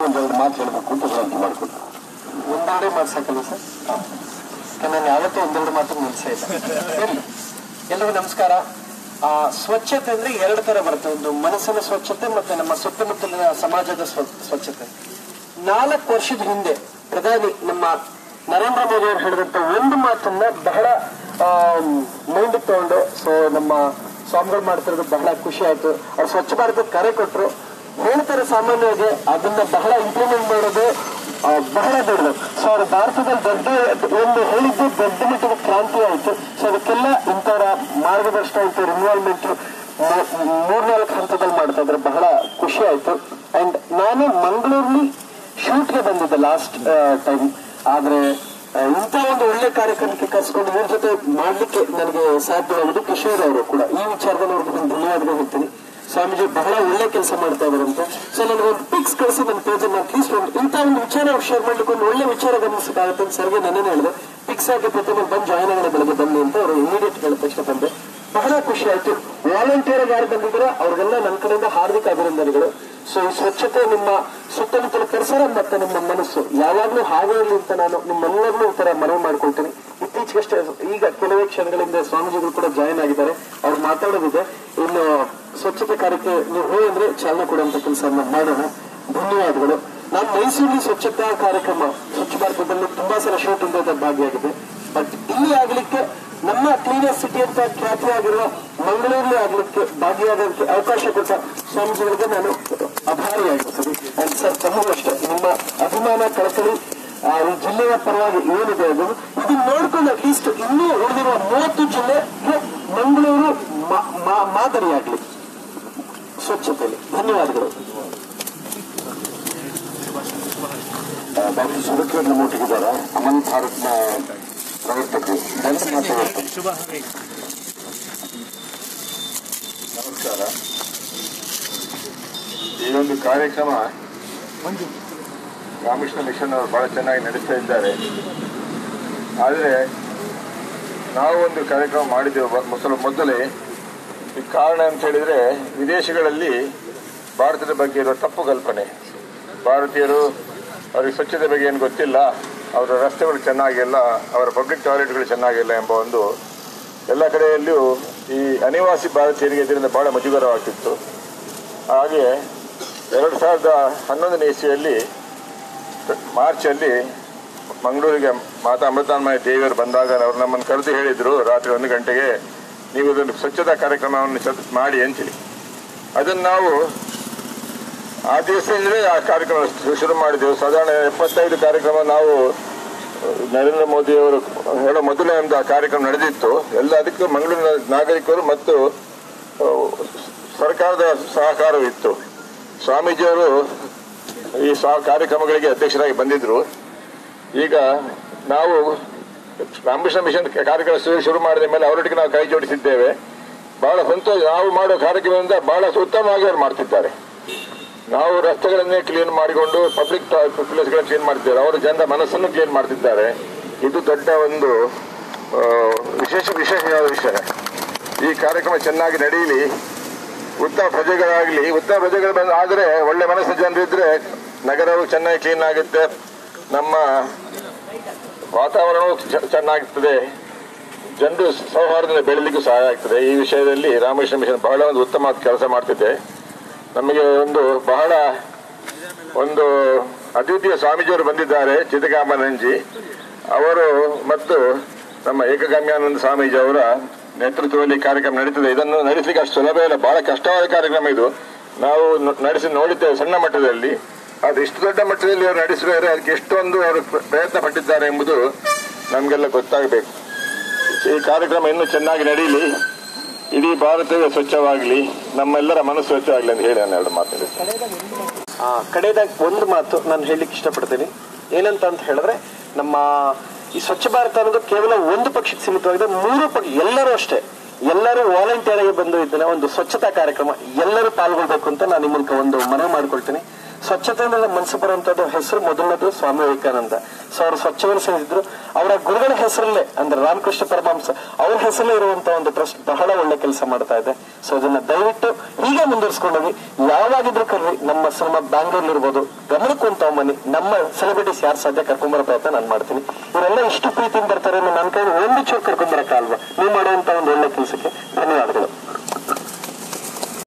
ಒಂದೆರಡು ಮಾತು ಹೇಳಬೇಕು ಅಂತ ವಿನಂತಿ ಮಾಡಿಕೊಂಡು ಒಂದೆರಡೇ ಮಾತು ಸಾಕಲ್ಲ ಸರ್ ನಾನು ಯಾವತ್ತೂ ಒಂದೆರಡು ಮಾತು ನಿಲ್ಸೇ ಇಲ್ಲ ಇರ್ಲಿ. ಎಲ್ರಿಗೂ ನಮಸ್ಕಾರ ಆ, ಸ್ವಚ್ಛತೆ ಅಂದ್ರೆ ಎರಡು ತರ ಬರುತ್ತೆ ಒಂದು ಮನಸ್ಸಿನ ಸ್ವಚ್ಛತೆ ಮತ್ತೆ ನಮ್ಮ ಸುತ್ತಮುತ್ತಲಿನ ಸಮಾಜದ ಸ್ವ- ಸ್ವಚ್ಛತೆ ನಾಲ್ಕು ವರ್ಷದ ಹಿಂದೆ ಪ್ರಧಾನಿ ನಮ್ಮ ನರೇಂದ್ರ ಮೋದಿ ಅವರು ಹೇಳಿದಂತ ಒಂದು ಮಾತನ್ನ ಬಹಳ ಮೈಂಡ್ ತಗೊಂಡು ಸೊ ನಮ್ಮ ಸ್ವಾಮಿಗಳು ಮಾಡ್ತಿರೋದು ಬಹಳ ಖುಷಿ ಆಯ್ತು ಅವ್ರು ಸ್ವಚ್ಛ ಭಾರತ ಕರೆ ಕೊಟ್ರು ಹೇಳ್ತಾರೆ ಸಾಮಾನ್ಯವಾಗಿ ಅದನ್ನ ಬಹಳ ಇಂಪ್ಲಿಮೆಂಟ್ ಮಾಡೋದು ಆ, ಬಹಳ ದೊಡ್ಡದು ಸೊ ಅವ್ರ ಭಾರತದಲ್ಲಿ ದೊಡ್ಡ ಒಂದು ಹೇಳಿದ್ದು ದೊಡ್ಡ ಮಟ್ಟದ ಕ್ರಾಂತಿ ಆಯ್ತು ಸೊ ಅದಕ್ಕೆಲ್ಲ ಇಂಥವರ ಮಾರ್ಗದರ್ಶನ ಆಯ್ತು ಇನ್ವಾಲ್ವ್ಮೆಂಟ್ ಮೂರ್ನಾಲ್ಕು ಹಂತದಲ್ಲಿ ಮಾಡ್ತಾ ಇದ್ರೆ ಬಹಳ ಖುಷಿ ಆಯ್ತು ಅಂಡ್ ನಾನು ಮಂಗಳೂರಲ್ಲಿ ಶೂಟ್ಗೆ ಬಂದಿದ್ದೆ ಲಾಸ್ಟ್ ಟೈಮ್ ಆದ್ರೆ ಆ, ಇಂಥ ಒಂದು ಒಳ್ಳೆ ಕಾರ್ಯಕ್ರಮಕ್ಕೆ ಕರ್ಸ್ಕೊಂಡು ಇವ್ರ ಜೊತೆ ಮಾಡ್ಲಿಕ್ಕೆ ನನಗೆ ಸಾಧ್ಯವಾಗಿದೆ ಕಿಶೋರ್ ಅವರು ಕೂಡ ಈ ವಿಚಾರದಲ್ಲಿ ಅವ್ರಿಗೆ ನಾನು ಧನ್ಯವಾದಗಳು ಹೇಳ್ತೀನಿ ಸ್ವಾಮೀಜಿ ಬಹಳ ಒಳ್ಳೆ ಕೆಲಸ ಮಾಡ್ತಾ ಇದಾರಂತೆ ಸೊ ನನಗೆ ಒಂದು ಪಿಕ್ಸ್ ಕಳಿಸಿ ನನ್ನ ಪೇಜ್ ಅಲ್ಲಿ ಅಟ್ಲೀಸ್ಟ್ ಒಂದು ಇಂಥ ಒಂದು ವಿಚಾರ ಅವ್ರು ಶೇರ್ ಮಾಡ್ಲಿಕ್ಕೆ ಒಂದು ಒಳ್ಳೆ ವಿಚಾರ ಗಮನಿಸಕ್ಕಾಗುತ್ತೆ ಅಂತ ಸರ್ಗೆ ನನ್ನೇ ಹೇಳಿದೆ ಪಿಕ್ಸ್ ಹಾಕಿ ಪ್ರತಿಮೆ ಬಂದು ಜಾಯ್ನ್ ಆಗೋಣ ಬೆಳಗ್ಗೆ ಬನ್ನಿ ಅಂತ ಅವರು ಇಮಿಡಿಯೇಟ್ ಹೇಳಿದ ತಕ್ಷಣ ಬಂದೆ ಬಹಳ ಖುಷಿ ಆಯ್ತು ವಾಲಂಟಿಯರ್ ಯಾರು ಬಂದಿದ್ರೆ ಅವ್ರಿಗೆಲ್ಲ ನನ್ನ ಕಡೆಯಿಂದ ಹಾರ್ದಿಕ ಅಭಿನಂದನೆಗಳು ಸೊ ಈ ಸ್ವಚ್ಛತೆ ನಿಮ್ಮ ಸುತ್ತಮುತ್ತಲ ಪರಿಸರ ಮತ್ತೆ ನಿಮ್ಮ ಮನಸ್ಸು ಯಾವಾಗ್ಲೂ ಹಾಗೆ ಇರಲಿ ಅಂತ ನಾನು ನಿಮ್ಮೆಲ್ಲರನ್ನೂ ಈ ತರ ಮನವಿ ಮಾಡ್ಕೊಳ್ತೀನಿ ಇತ್ತೀಚೆಗಷ್ಟೇ ಈಗ ಕೆಲವೇ ಕ್ಷಣಗಳಿಂದ ಸ್ವಾಮೀಜಿಗಳು ಕೂಡ ಜಾಯಿನ್ ಆಗಿದ್ದಾರೆ ಅವ್ರು ಮಾತಾಡೋದಿದೆ ಇನ್ನು ಸ್ವಚ್ಛತೆ ಕಾರ್ಯಕ್ಕೆ ನೀವು ಹೋಗಿ ಅಂದ್ರೆ ಚಾಲನೆ ಕೊಡುವಂತ ಕೆಲಸವನ್ನ ಮಾಡೋಣ ಧನ್ಯವಾದಗಳು ನಾನು ಮೈಸೂರಲ್ಲಿ ಸ್ವಚ್ಛತಾ ಕಾರ್ಯಕ್ರಮ ಸ್ವಚ್ಛ ಭಾರತದಲ್ಲಿ ತುಂಬಾ ಸಲ ಶೂಟಿಂಗ್ ಭಾಗಿಯಾಗಿದೆ ಬಟ್ ಇಲ್ಲಿ ಆಗ್ಲಿಕ್ಕೆ ನಮ್ಮ ಕ್ಲೀನರ್ ಸಿಟಿ ಅಂತ ಖ್ಯಾತಿಯಾಗಿರುವ ಮಂಗಳೂರಲ್ಲಿ ಆಗ್ಲಿಕ್ಕೆ ಭಾಗಿಯಾಗೋದಕ್ಕೆ ಅವಕಾಶ ಕೊಟ್ಟ ಸ್ವಾಮೀಜಿಗಳಿಗೆ ನಾನು ಅಭಾರಿಯಾಗಿರ್ತೀನಿ ಅಂಡ್ ಸರ್ ತಮಗೂ ಅಷ್ಟೇ ನಿಮ್ಮ ಅಭಿಮಾನ ಕಳಕಳಿ ಆ, ಈ ಜಿಲ್ಲೆಯ ಪರವಾಗಿ ಏನಿದೆ ಅದು ಇದನ್ನ ನೋಡ್ಕೊಂಡು ಅಟ್ಲೀಸ್ಟ್ ಇನ್ನೂ ಉಳಿದಿರುವ ಮೂವತ್ತು ಜಿಲ್ಲೆಗೆ ಮಂಗಳೂರು ಮಾ- ಮಾ- ಮಾದರಿಯಾಗ್ಲಿ ಸ್ವಚ್ಛತೆಯಲ್ಲಿ ಧನ್ಯವಾದಗಳು ಡಾಕ್ಟರ್ ಸುರಕ್ಷಾ ನಮ್ಮೊಟ್ಟಿಗಿದ್ದಾರೆ ಅಮನ್ ಭಾರತ್ನ ಪ್ರವರ್ತಕರು ಡಾಕ್ಟರ್ ಮಾತಾಡ್ತಾರೆ ನಮಸ್ಕಾರ ಈ ಒಂದು ಕಾರ್ಯಕ್ರಮ ರಾಮಕೃಷ್ಣ ಮಿಷನ್ ಅವರು ಬಹಳ ಚೆನ್ನಾಗಿ ನಡೆಸ್ತಾ ಇದ್ದಾರೆ ಆದರೆ ನಾವು ಒಂದು ಕಾರ್ಯಕ್ರಮ ಮಾಡಿದ್ದೆವು ಬ- ಮೊದಲು ಮೊದಲೇ ಈ ಕಾರಣ ಅಂತ ಹೇಳಿದರೆ ವಿದೇಶಗಳಲ್ಲಿ ಭಾರತದ ಬಗ್ಗೆ ಇರುವ ತಪ್ಪು ಕಲ್ಪನೆ ಭಾರತೀಯರು ಅವರಿಗೆ ಸ್ವಚ್ಛತೆ ಬಗ್ಗೆ ಏನು ಗೊತ್ತಿಲ್ಲ ಅವರ ರಸ್ತೆಗಳು ಚೆನ್ನಾಗಿಲ್ಲ ಅವರ ಪಬ್ಲಿಕ್ ಟಾಯ್ಲೆಟ್ಗಳು ಚೆನ್ನಾಗಿಲ್ಲ ಎಂಬ ಒಂದು ಎಲ್ಲ ಕಡೆಯಲ್ಲಿಯೂ ಈ ಅನಿವಾಸಿ ಭಾರತೀಯರಿಗೆ ಇದರಿಂದ ಬಹಳ ಮುಜುಗರವಾಗ್ತಿತ್ತು ಹಾಗೆ ಎರಡು ಸಾವಿರದ ಹನ್ನೊಂದನೇ ಇಸ್ವಿಯಲ್ಲಿ ಮಾರ್ಚಲ್ಲಿ ಮಂಗಳೂರಿಗೆ ಮಾತಾ ಅಮೃತಾನ್ಮಯ ದೇವಿಯರು ಬಂದಾಗ ಅವರು ನಮ್ಮನ್ನು ಕರೆದು ಹೇಳಿದರು ರಾತ್ರಿ ಒಂದು ಗಂಟೆಗೆ ನೀವು ಇದೊಂದು ಸ್ವಚ್ಛತಾ ಕಾರ್ಯಕ್ರಮವನ್ನು ಚ- ಮಾಡಿ ಅಂತೇಳಿ ಅದನ್ನು ನಾವು ಆ ದಿವಸದಿಂದಲೇ ಆ ಕಾರ್ಯಕ್ರಮ ಶು- ಶುರು ಮಾಡಿದೆವು ಸಾಧಾರಣ ಎಪ್ಪತ್ತೈದು ಕಾರ್ಯಕ್ರಮ ನಾವು ಅಹ್, ನರೇಂದ್ರ ಮೋದಿ ಅವರು ಹೇಳೋ ಮೊದಲೇ ಒಂದು ಆ ಕಾರ್ಯಕ್ರಮ ನಡೆದಿತ್ತು ಎಲ್ಲ ಅದಕ್ಕೂ ಮಂಗಳೂರಿನ ನಾಗರಿಕರು ಮತ್ತು ಅಹ್, ಸರ್ಕಾರದ ಸಹಕಾರವಿತ್ತು ಸ್ವಾಮೀಜಿಯವರು ಈ ಸಹ ಕಾರ್ಯಕ್ರಮಗಳಿಗೆ ಅಧ್ಯಕ್ಷರಾಗಿ ಬಂದಿದ್ರು ಈಗ ನಾವು ರಾಮಕೃಷ್ಣ ಮಿಷನ್ ಕಾರ್ಯಕ್ರಮ ಶುರು- ಶುರು ಮಾಡಿದ ಮೇಲೆ ಅವರೊಟ್ಟಿಗೆ ನಾವು ಕೈ ಜೋಡಿಸಿದ್ದೇವೆ ಬಹಳ ಸಂತೋಷ ನಾವು ಮಾಡೋ ಕಾರ್ಯಕ್ರಮದಿಂದ ಬಹಳ ಉತ್ತಮವಾಗಿ ಅವರು ಮಾಡ್ತಿದ್ದಾರೆ ನಾವು ರಸ್ತೆಗಳನ್ನೇ ಕ್ಲೀನ್ ಮಾಡಿಕೊಂಡು ಪಬ್ಲಿಕ್ ಪ್ಲೇಸ್ಗಳನ್ನ ಕ್ಲೀನ್ ಮಾಡ್ತಿದ್ದಾರೆ ಅವರು ಜನರ ಮನಸ್ಸನ್ನು ಕ್ಲೀನ್ ಮಾಡ್ತಿದ್ದಾರೆ ಇದು ದೊಡ್ಡ ಒಂದು ಆ, ವಿಶೇಷ ವಿಶೇಷವಾದ ವಿಷಯ ಈ ಕಾರ್ಯಕ್ರಮ ಚೆನ್ನಾಗಿ ನಡೆಯಲಿ ಉತ್ತಮ ಪ್ರಜೆಗಳಾಗಲಿ ಉತ್ತಮ ಪ್ರಜೆಗಳು ಬಂದ ಆದರೆ ಒಳ್ಳೆ ಮನಸ್ಸಿನ ಜನರಿದ್ರೆ ನಗರವು ಚೆನ್ನಾಗಿ ಕ್ಲೀನ್ ಆಗುತ್ತೆ ನಮ್ಮ ವಾತಾವರಣವು ಚ- ಚೆನ್ನಾಗಿರ್ತದೆ ಜನರು ಸೌಹಾರ್ದದಿಂದ ಬೆಳಲಿಕ್ಕೂ ಸಹಾಯ ಆಗ್ತದೆ ಈ ವಿಷಯದಲ್ಲಿ ರಾಮಕೃಷ್ಣ ಮಿಷನ್ ಬಹಳ ಒಂದು ಉತ್ತಮ ಕೆಲಸ ಮಾಡ್ತಿದೆ ನಮಗೆ ಒಂದು ಬಹಳ ಒಂದು ಅದ್ವಿತೀಯ ಸ್ವಾಮೀಜಿಯವರು ಬಂದಿದ್ದಾರೆ ಚಿತ್ತಕಾಮನಂಜಿ ಅವರು ಮತ್ತು ನಮ್ಮ ಏಕಗಮ್ಯಾನಂದ ಸ್ವಾಮೀಜಿ ಅವರ ನೇತೃತ್ವದಲ್ಲಿ ಕಾರ್ಯಕ್ರಮ ನಡೀತದೆ ಇದನ್ನು ನಡೆಸಲಿಕ್ಕೆ ಅಷ್ಟು ಸುಲಭ ಇಲ್ಲ ಬಹಳ ಕಷ್ಟವಾದ ಕಾರ್ಯಕ್ರಮ ಇದು ನಾವು ನ- ನಡೆಸಿ ನೋಡಿದ್ದೇವೆ ಸಣ್ಣ ಮಟ್ಟದಲ್ಲಿ ಅದು ಇಷ್ಟು ದೊಡ್ಡ ಮಟ್ಟದಲ್ಲಿ ಅವರು ನಡೆಸಿದರೆ ಅದಕ್ಕೆ ಎಷ್ಟೊಂದು ಅವರು ಪ್ರ- ಪ್ರಯತ್ನ ಪಟ್ಟಿದ್ದಾರೆ ಎಂಬುದು ನಮಗೆಲ್ಲ ಗೊತ್ತಾಗಬೇಕು ಈ ಕಾರ್ಯಕ್ರಮ ಇನ್ನೂ ಚೆನ್ನಾಗಿ ನಡೀಲಿ ಇಡೀ ಭಾರತವೇ ಸ್ವಚ್ಛವಾಗಲಿ ನಮ್ಮೆಲ್ಲರ ಮನಸ್ಸು ಸ್ವಚ್ಛವಾಗಲಿ ಅಂತ ಹೇಳಿ ನಾನು ಎರಡು ಮಾತಾಡಿದ್ದೇನೆ ಆ, ಕಡೆಯದಾಗಿ ಒಂದು ಮಾತು ನಾನು ಹೇಳಲಿಕ್ಕೆ ಇಷ್ಟಪಡ್ತೀನಿ ಏನಂತ ಅಂತ ಹೇಳಿದ್ರೆ ನಮ್ಮ ಈ ಸ್ವಚ್ಛ ಭಾರತ ಅನ್ನೋದು ಕೇವಲ ಒಂದು ಪಕ್ಷಕ್ಕೆ ಸೀಮಿತವಾಗಿದೆ ಮೂರು ಪಕ್ಷ ಎಲ್ಲರೂ ಅಷ್ಟೇ ಎಲ್ಲರೂ ವಾಲಂಟಿಯರ್ ಆಗಿ ಬಂದು ಇದನ್ನ ಒಂದು ಸ್ವಚ್ಛತಾ ಕಾರ್ಯಕ್ರಮ ಎಲ್ಲರೂ ಪಾಲ್ಗೊಳ್ಬೇಕು ಅಂತ ನಾನು ನಿಮ್ಮ ಮೂಲಕ ಒಂದು ಮನವಿ ಮಾಡ್ಕೊಳ್ತೀನಿ ಸ್ವಚ್ಛತೆ ಅಂದ್ರೆ ನಮ್ಮ ಮನಸ್ಸು ಬರುವಂತದ್ದು ಹೆಸರು ಮೊದಲನೇದು ಸ್ವಾಮಿ ವಿವೇಕಾನಂದ ಸೊ ಅವರು ಸ್ವಚ್ಛವನ್ನು ಸೇರಿದ್ರು ಅವರ ಗುರುಗಳ ಹೆಸರಲ್ಲೇ ಅಂದ್ರೆ ರಾಮಕೃಷ್ಣ ಪರಮಹಂಸ ಅವ್ರ ಹೆಸರಲ್ಲೇ ಇರುವಂತ ಒಂದು ಟ್ರಸ್ಟ್ ಬಹಳ ಒಳ್ಳೆ ಕೆಲಸ ಮಾಡ್ತಾ ಇದೆ ಸೊ ಅದನ್ನ ದಯವಿಟ್ಟು ಹೀಗೆ ಮುಂದುವರ್ಸ್ಕೊಂಡೋಗಿ ಯಾವಾಗಿದ್ರು ಕರ್ರಿ ನಮ್ಮ ಸಿನಿಮಾ ಬ್ಯಾಂಗ್ಳೂರ್ ಇರ್ಬೋದು ಗಮನಕ್ಕೆ ಒಂದು ತಗೊಂಬನ್ನಿ ನಮ್ಮ ಸೆಲೆಬ್ರಿಟೀಸ್ ಯಾರು ಸಾಧ್ಯ ಕರ್ಕೊಂಬರೋ ಪ್ರಯತ್ನ ನಾನು ಮಾಡ್ತೀನಿ ಇವರೆಲ್ಲ ಇಷ್ಟು ಪ್ರೀತಿಯಿಂದ ಬರ್ತಾರೆ ನನ್ನ ಕೈ ಒಂದು ಚೂರು ಕರ್ಕೊಂಬರಕ್ಕಾಲ್ವಾ ನೀವು ಮಾಡುವಂತ ಒಂದು ಒಳ್ಳೆ ಕೆಲಸಕ್ಕೆ ಧನ್ಯವಾದ